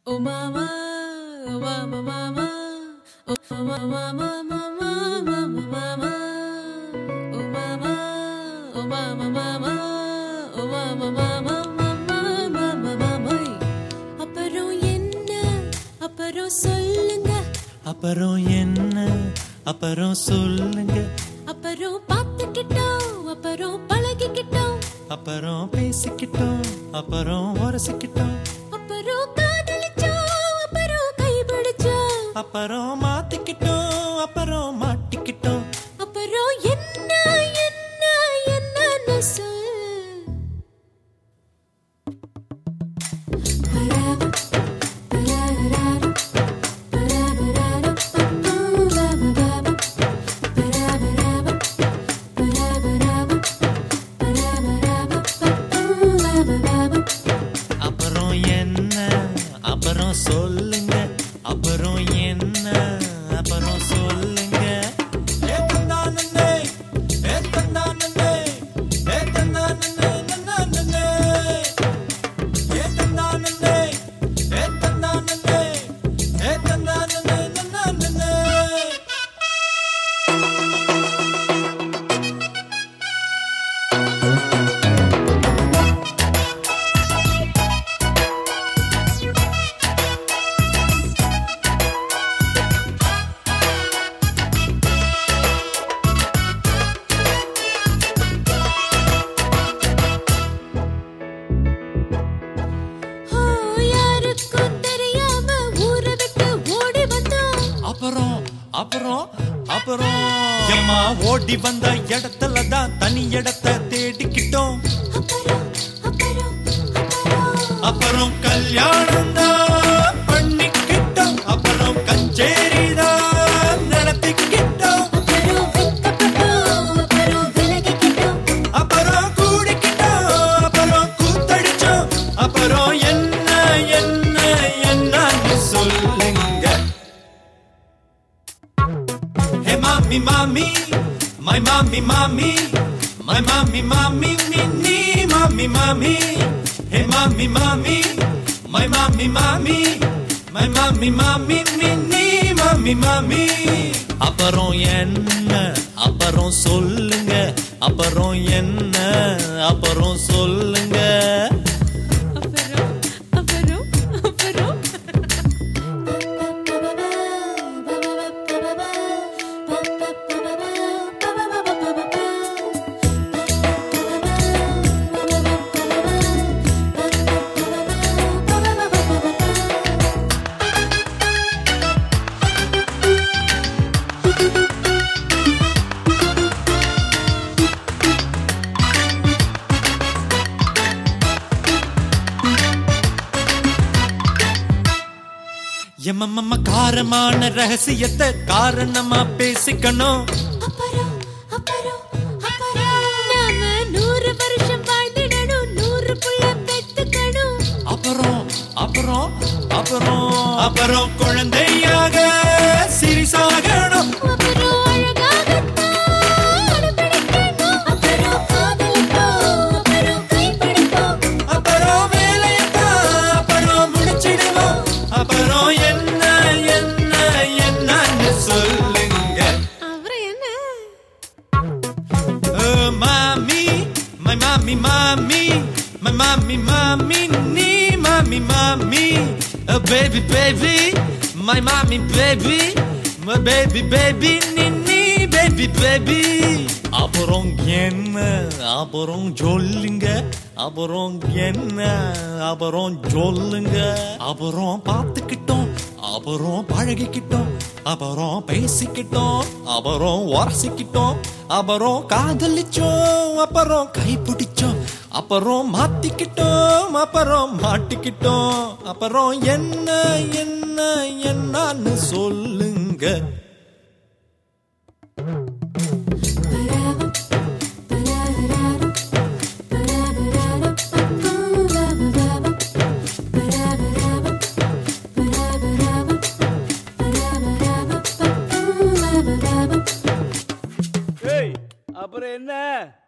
Oh mama, oh mama, mama, oh mama, mama, mama, mama, mama, oh mama, oh mama, mama, oh mama, mama, mama, mama, mama. அப்புறம் என்ன அப்புறம் சொல்லுங்க அப்புறம் என்ன அப்புறம் சொல்லுங்க அப்புறம் பார்த்துக்கிட்டோம் அப்புறம் பழகிக்கிட்டோம் அப்புறம் பேசிக்கிட்டோம் அப்புறம் உரசிக்கிட்டோம் அப்புறம் காதலிச்சோம் அப்புறம் கைபிடிச்சோம் அப்புறம் மாத்திக்கிட்டோம் அப்புறம் மாட்டிக்கிட்டோம் அப்புறம் என்ன என்ன என்னன்னு சொல் அப்புறம் என்ன அப்புறம் சொல்லுங்க அப்புறம் என்ன அப்புறம் சொல்லுங்க ஏ தந்தானே, ஏ தந்தானே, ஏ தந்தானே, நன்னானே. ஏ தந்தானே, ஏ தந்தானே, ஏ தந்தானே, நன்னானே. ஓ, யாருக்கும் தெரியாம ஊரை விட்டு ஓடி வந்தோம் அப்புறம் அப்புறம் அப்புறம் எம்மா ஓடி வந்த இடத்துல தான் தனி இடத்த தேடிக்கிட்டோம் அப்புறம் அப்புறம் அப்புறம் அப்புறம் கல்யாணம் தான் பண்ணிக்கிட்டோம் அப்புறம் கச்சேரி தான் நடத்திக்கிட்டோம் அப்புறம் வெட்கப்பட்டோம் அப்புறம் விலகிக்கிட்டோம் அப்புறம் கூடிக்கிட்டோம் அப்புறம் கூத்தடிச்சோம் அப்புறம் என்ன என்ன என்னன்னு சொல்லுங்க ஹே மாமி மாமி மை மாமி மாமி மை மாமி மாமி மின்னி மாமி மாமி ஹே மாமி மாமி மை மாமி மாமி மை மாமி மாமி மின்னி மாமி மாமி அப்புறம் என்ன அப்புறம் சொல்லுங்க அப்புறம் என்ன அப்புறம் சொல்லுங்க அப்புறம் அப்புறம் அப்புறம் எம்மம்ம காரமான ரகசியத்தை காரணமா பேசிக்கணும் அப்புறம் அப்புறம் அப்புறம் நாம நூறு வருஷம் வாழ்ந்திடணும் நூறு புள்ள பெத்துக்கணும் அப்புறம் அப்புறம் அப்புறம் அப்புறம் குழந்தையாக சிறிசாகணும் அப்புறம் அழகாகத்தான் அனுப்பிடிக்கணும் அப்புறம் காதலிப்போம் அப்புறம் கைப்பிடிப்போம் அப்புறம் வேலையத்தான் அப்புறம் முடிச்சிடுவோம் அப்புறம் என்ன என்ன என்னன்னு சொல்லுங்க அப்புறம் என்ன Oh, mommy, my mommy, mommy, my mommy, mommy, நீ mommy, mommy, oh, baby, baby, my mommy, baby, my baby, baby, நீ நீ baby, baby. அப்புறம் என்ன அப்புறம் சொல்லுங்க அப்புறம் என்ன அப்புறம் சொல்லுங்க அப்புறம் பார்த்துக்கிட்டோம் அப்புறம் பழகிக்கிட்டோம் அப்புறம் பேசிக்கிட்டோம் அப்புறம் உரசிக்கிட்டோம் அப்புறம் காதலிச்சோம் அப்புறம் கைப்பிடிச்சோம் அப்புறம் மாத்திக்கிட்டோம் அப்புறம் மாட்டிக்கிட்டோம் அப்புறம் என்ன என்ன என்னன்னு சொல்லுங்க ஏய் அப்புறம் என்ன